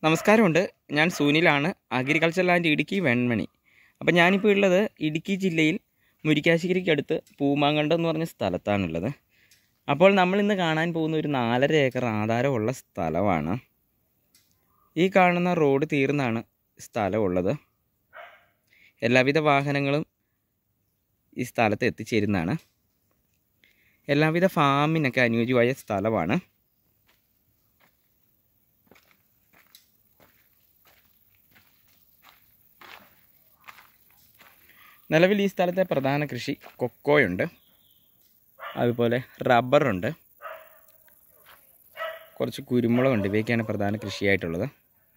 നമസ്കാരമുണ്ട് ഞാൻ സുനിലാണ് അഗ്രികൾച്ചർ ലാൻഡ് ഇടുക്കി വെൺമണി അപ്പം ഞാനിപ്പോൾ ഉള്ളത് ഇടുക്കി ജില്ലയിൽ മുരിക്കാശ്ശേരിക്കടുത്ത് പൂമാങ്കണ്ടം എന്ന് പറഞ്ഞ സ്ഥലത്താണുള്ളത് അപ്പോൾ നമ്മൾ ഇന്ന് കാണാൻ പോകുന്ന ഒരു നാലര ഏക്കർ ആധാരമുള്ള സ്ഥലമാണ് ഈ കാണുന്ന റോഡ് തീർന്നാണ് സ്ഥലമുള്ളത് എല്ലാവിധ വാഹനങ്ങളും ഈ സ്ഥലത്ത് എത്തിച്ചേരുന്നതാണ് എല്ലാവിധ ഫാമിനൊക്കെ അനുയോജ്യമായ സ്ഥലമാണ് നിലവിൽ ഈ സ്ഥലത്തെ പ്രധാന കൃഷി കൊക്കോയുണ്ട് അതുപോലെ റബ്ബറുണ്ട് കുറച്ച് കുരുമുളകുണ്ട് ഇവയൊക്കെയാണ് പ്രധാന കൃഷിയായിട്ടുള്ളത്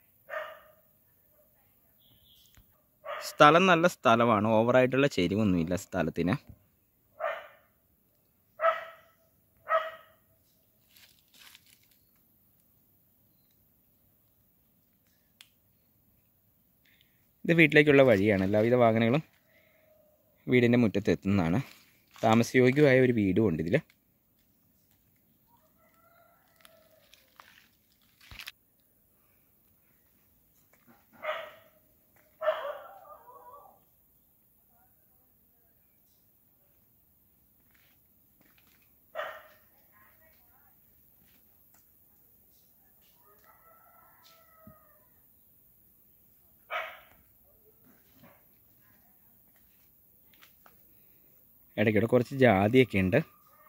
സ്ഥലം നല്ല സ്ഥലമാണ് ഓവറായിട്ടുള്ള ചെരിവൊന്നുമില്ല സ്ഥലത്തിന് ഇത് വീട്ടിലേക്കുള്ള വഴിയാണ് എല്ലാവിധ വാഹനങ്ങളും വീടിൻ്റെ മുറ്റത്ത് എത്തുന്നതാണ് താമസയോഗ്യമായ ഒരു വീടും ഉണ്ട് ഇതിൽ ഇടയ്ക്കിടെ കുറച്ച് ജാതിയൊക്കെ ഉണ്ട്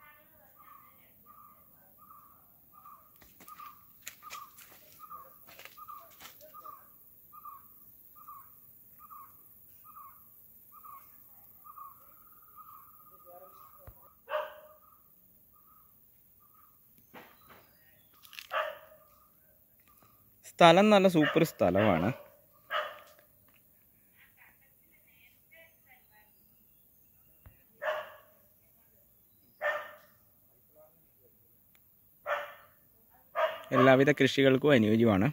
സ്ഥലം നല്ല സൂപ്പർ സ്ഥലമാണ് എല്ലാവിധ കൃഷികൾക്കും അനുയോജ്യമാണ്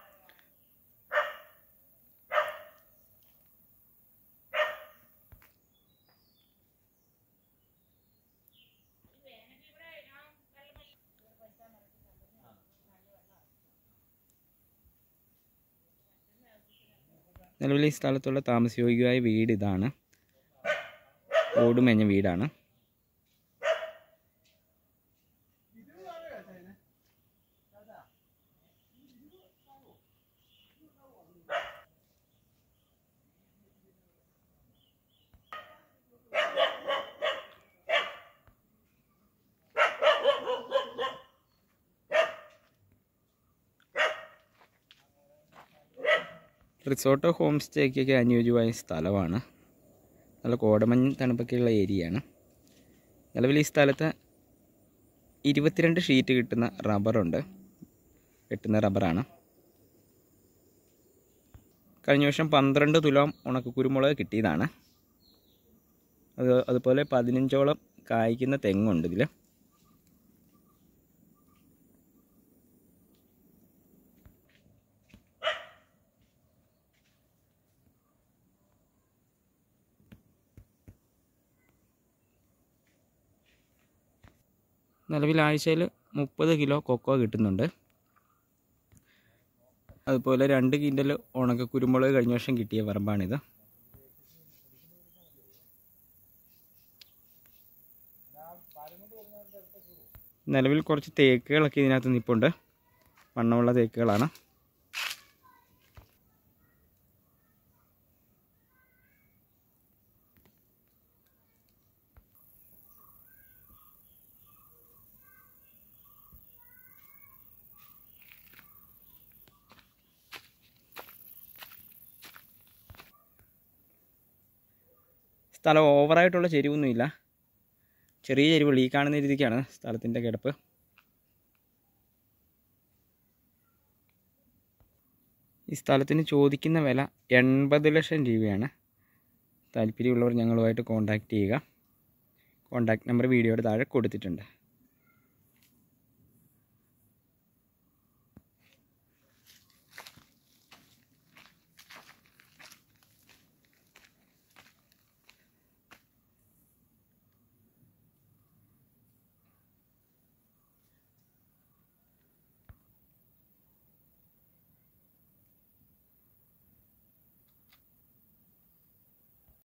നിലവിൽ ഈ സ്ഥലത്തുള്ള താമസയോഗ്യമായ വീട് ഇതാണ് ഓടുമേഞ്ഞ വീടാണ് റിസോർട്ടോ ഹോം സ്റ്റേക്കൊക്കെ അനുയോജ്യമായ സ്ഥലമാണ് നല്ല കോടമഞ്ഞ് തണുപ്പൊക്കെയുള്ള ഏരിയയാണ് നിലവിൽ ഈ സ്ഥലത്ത് ഇരുപത്തിരണ്ട് ഷീറ്റ് കിട്ടുന്ന റബ്ബറുണ്ട് കിട്ടുന്ന റബ്ബറാണ് കഴിഞ്ഞ വർഷം പന്ത്രണ്ട് തുലാം ഉണക്ക കുരുമുളക് കിട്ടിയതാണ് അത് അതുപോലെ പതിനഞ്ചോളം കായ്ക്കുന്ന തെങ്ങുണ്ട് ഇതിൽ നിലവിൽ ആഴ്ചയിൽ മുപ്പത് കിലോ കൊക്കോ കിട്ടുന്നുണ്ട് അതുപോലെ രണ്ട് കിൻഡൽ ഉണക്ക കുരുമുളക് കഴിഞ്ഞ വർഷം കിട്ടിയ പറമ്പാണിത് നിലവിൽ കുറച്ച് തേക്കുകളൊക്കെ ഇതിനകത്ത് നിൽപ്പുണ്ട് വണ്ണമുള്ള തേക്കുകളാണ് സ്ഥലം ഓവറായിട്ടുള്ള ചെരിവൊന്നുമില്ല ചെറിയ ചെരിവുള്ളൂ ഈ കാണുന്ന രീതിക്കാണ് സ്ഥലത്തിൻ്റെ കിടപ്പ് ഈ സ്ഥലത്തിന് ചോദിക്കുന്ന വില എൺപത് ലക്ഷം രൂപയാണ് താല്പര്യമുള്ളവർ ഞങ്ങളുമായിട്ട് കോൺടാക്റ്റ് ചെയ്യുക കോൺടാക്റ്റ് നമ്പർ വീഡിയോയുടെ താഴെ കൊടുത്തിട്ടുണ്ട്